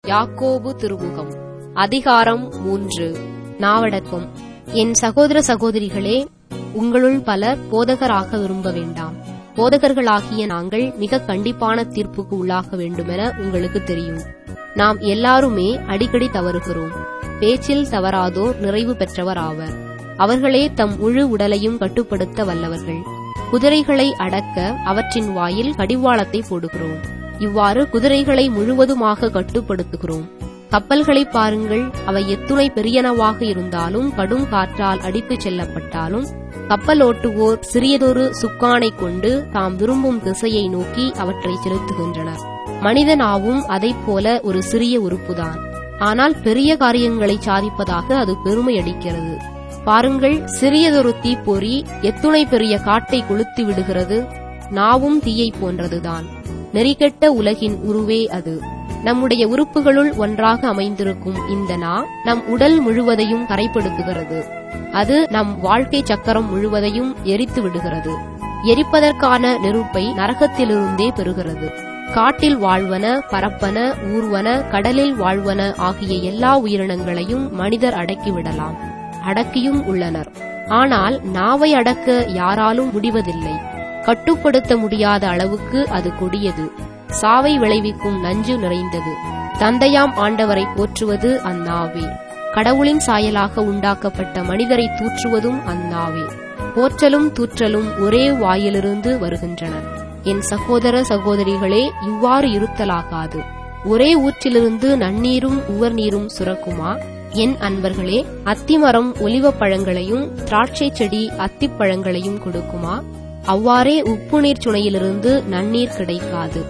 யாக்கோபு திருமுகம் அதிகாரம் மூன்று நாவடக்கம் என் சகோதர சகோதரிகளே உங்களுள் பலர் போதகராக விரும்ப வேண்டாம் போதகர்களாகிய நாங்கள் மிக கண்டிப்பான தீர்ப்புக்கு உள்ளாக வேண்டுமென உங்களுக்கு தெரியும் நாம் எல்லாருமே அடிக்கடி தவறுகிறோம் பேச்சில் தவறாதோர் நிறைவு பெற்றவர் ஆவர் அவர்களே தம் முழு உடலையும் கட்டுப்படுத்த வல்லவர்கள் குதிரைகளை அடக்க அவற்றின் வாயில் கடிவாளத்தை போடுகிறோம் இவ்வாறு குதிரைகளை முழுவதுமாக கட்டுப்படுத்துகிறோம் கப்பல்களை பாருங்கள் அவை எத்துணை பெரியனவாக இருந்தாலும் கடும் காற்றால் அடித்துச் செல்லப்பட்டாலும் கப்பலோட்டுவோர் சிறியதொரு சுக்கானை கொண்டு தாம் விரும்பும் திசையை நோக்கி அவற்றை செலுத்துகின்றனர் மனிதனாவும் அதைப் போல ஒரு சிறிய உறுப்புதான் ஆனால் பெரிய காரியங்களை சாதிப்பதாக அது பெருமை அளிக்கிறது பாருங்கள் சிறியதொரு தீப்பொறி எத்துணை பெரிய காட்டை கொளுத்தி விடுகிறது நாவும் தீயை போன்றதுதான் நெறிகெட்ட உலகின் உருவே அது நம்முடைய உறுப்புகளுள் ஒன்றாக அமைந்திருக்கும் இந்த நா நம் உடல் முழுவதையும் கரைப்படுத்துகிறது அது நம் வாழ்க்கை சக்கரம் முழுவதையும் எரித்து விடுகிறது எரிப்பதற்கான நெருப்பை நரகத்திலிருந்தே பெறுகிறது காட்டில் வாழ்வன பரப்பன ஊர்வன கடலில் வாழ்வன ஆகிய எல்லா உயிரினங்களையும் மனிதர் அடக்கிவிடலாம் அடக்கியும் உள்ளனர் ஆனால் நாவை அடக்க யாராலும் முடிவதில்லை கட்டுப்படுத்த முடியாத அளவுக்கு அது கொடியது சாவை விளைவிக்கும் நஞ்சு நிறைந்தது தந்தையாம் ஆண்டவரை போற்றுவது அந்நாவே கடவுளின் சாயலாக உண்டாக்கப்பட்ட மனிதரை தூற்றுவதும் அந்நாவே போற்றலும் தூற்றலும் ஒரே வாயிலிருந்து வருகின்றன என் சகோதர சகோதரிகளே இவ்வாறு இருத்தலாகாது ஒரே ஊற்றிலிருந்து நன்னீரும் உவர் நீரும் சுரக்குமா என் அன்பர்களே அத்திமரம் ஒலிவ பழங்களையும் திராட்சை செடி அத்திப்பழங்களையும் கொடுக்குமா அவ்வாறே உப்பு நீர் சுனையிலிருந்து நன்னீர் கிடைக்காது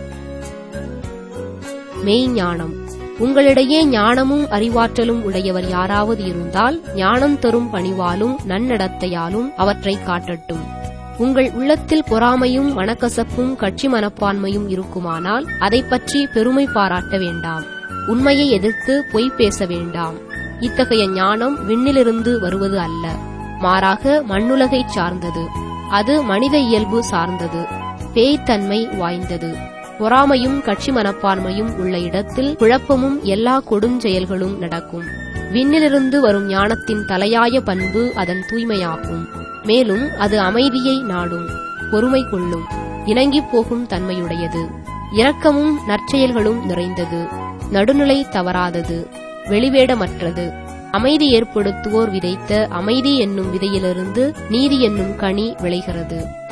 மெய்ஞானம் உங்களிடையே ஞானமும் அறிவாற்றலும் உடையவர் யாராவது இருந்தால் ஞானம் தரும் பணிவாலும் நன்னடத்தையாலும் அவற்றை காட்டட்டும் உங்கள் உள்ளத்தில் பொறாமையும் மனக்கசப்பும் கட்சி மனப்பான்மையும் இருக்குமானால் அதை பற்றி பெருமை பாராட்ட வேண்டாம் உண்மையை எதிர்த்து பொய் பேச வேண்டாம் இத்தகைய ஞானம் விண்ணிலிருந்து வருவது அல்ல மாறாக மண்ணுலகைச் சார்ந்தது அது மனித இயல்பு சார்ந்தது பேய்த்தன்மை வாய்ந்தது பொறாமையும் கட்சி மனப்பான்மையும் உள்ள இடத்தில் குழப்பமும் எல்லா கொடுஞ்செயல்களும் நடக்கும் விண்ணிலிருந்து வரும் ஞானத்தின் தலையாய பண்பு அதன் தூய்மையாகும் மேலும் அது அமைதியை நாடும் பொறுமை கொள்ளும் இணங்கிப் போகும் தன்மையுடையது இரக்கமும் நற்செயல்களும் நிறைந்தது நடுநிலை தவறாதது வெளிவேடமற்றது அமைதி ஏற்படுத்துவோர் விதைத்த அமைதி என்னும் விதையிலிருந்து நீதி என்னும் கனி விளைகிறது